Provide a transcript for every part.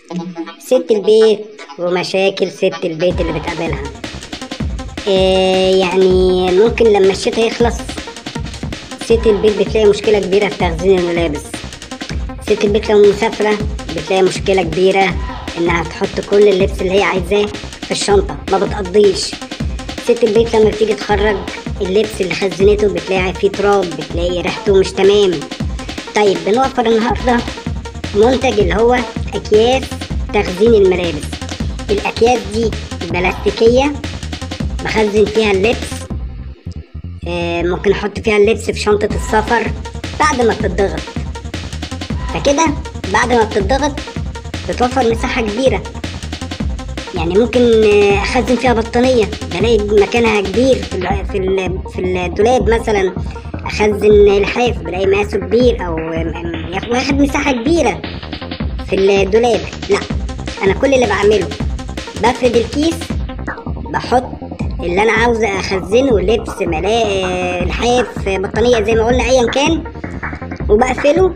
ست البيت ومشاكل ست البيت اللي بتقابلها إيه يعني ممكن لما الشتاء يخلص ست البيت بتلاقي مشكلة كبيرة في تخزين الملابس ست البيت لو مسافرة بتلاقي مشكلة كبيرة إنها تحط كل اللبس اللي هي عايزاه في الشنطة ما بتقضيش ست البيت لما بتيجي تخرج اللبس اللي خزنته بتلاقي فيه تراب بتلاقي ريحته مش تمام طيب بنوفر النهاردة منتج اللي هو أكياس تخزين الملابس الأكياس دي بلاستيكية بخزن فيها اللبس آه، ممكن احط فيها اللبس في شنطة السفر بعد ما بتتضغط فكده بعد ما بتتضغط بتوفر مساحة كبيرة يعني ممكن آه، اخزن فيها بطانية بلاقي مكانها كبير في ال- في ال- في الدولاب مثلا اخزن لحاف بلاقي مقاسه كبير او آم، ياخد واخد مساحة كبيرة في الدولاب لا انا كل اللي بعمله بفرد الكيس بحط اللي انا عاوزه اخزنه لبس ملاء لحاف بطانيه زي ما قلنا ايا كان وبقفله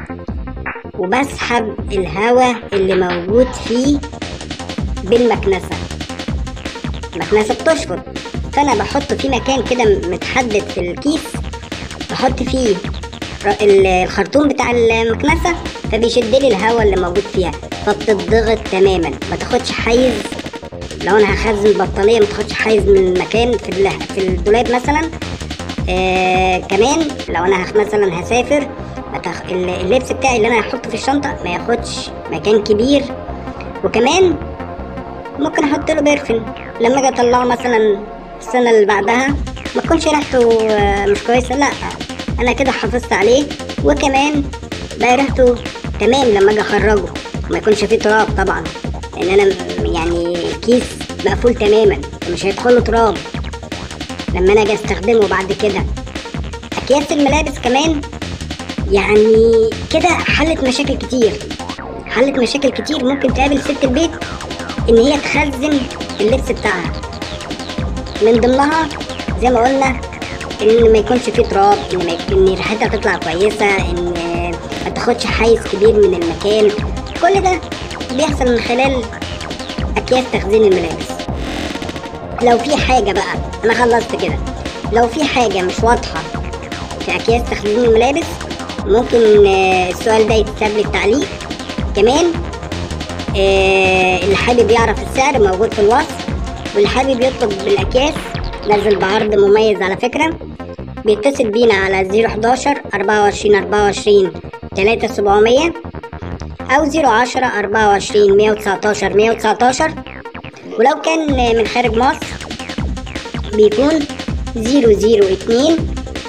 وبسحب الهواء اللي موجود فيه بالمكنسه المكنسه بتشفط فانا بحطه في مكان كده متحدد في الكيس بحط فيه ر- ال- الخرطوم بتاع المكنسه فبيشد لي الهواء اللي موجود فيها فبتضغط تماما ما تاخدش حيز لو انا هخزن بطانيه ما تاخدش حيز من المكان في ال- في الدولاب مثلا آه كمان لو انا هخ- مثلا هسافر ما تاخ- ال- اللبس بتاعي اللي انا هحطه في الشنطه ما ياخدش مكان كبير وكمان ممكن احط له بيرفن لما اجي اطلعه مثلا السنه اللي بعدها ما تكونش ريحته آه، مش كويسه لا انا كده حافظت عليه وكمان بقى ريحته تمام لما اجي اخرجه ما يكونش فيه تراب طبعا لان انا م- يعني الكيس مقفول تماما مش هيدخله تراب لما انا اجي استخدمه بعد كده اكياس الملابس كمان يعني كده حلت مشاكل كتير حلت مشاكل كتير ممكن تقابل ست البيت ان هي تخزن اللبس بتاعها من ضمنها زي ما قلنا ان ما يكونش فيه تراب ان ما يك- ان ريحتها تطلع كويسه ان ما تاخدش حيز كبير من المكان كل ده بيحصل من خلال اكياس تخزين الملابس لو في حاجه بقى انا خلصت كده لو في حاجه مش واضحه في اكياس تخزين الملابس ممكن آه، السؤال ده يتساب لي التعليق كمان آه، اللي حابب يعرف السعر موجود في الوصف واللي حابب يطلب بالاكياس نزل بعرض مميز على فكره بيتصل بينا على 011 24 24 3700 او 010 24 119 119 ولو كان من خارج مصر بيكون 002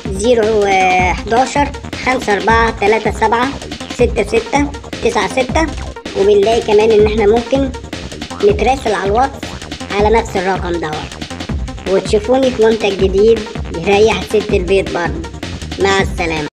011 54 37 66 96 وبنلاقي كمان ان احنا ممكن نتراسل على الواتس على نفس الرقم دوت وتشوفوني في منتج جديد يريح ست البيت برضه مع السلامة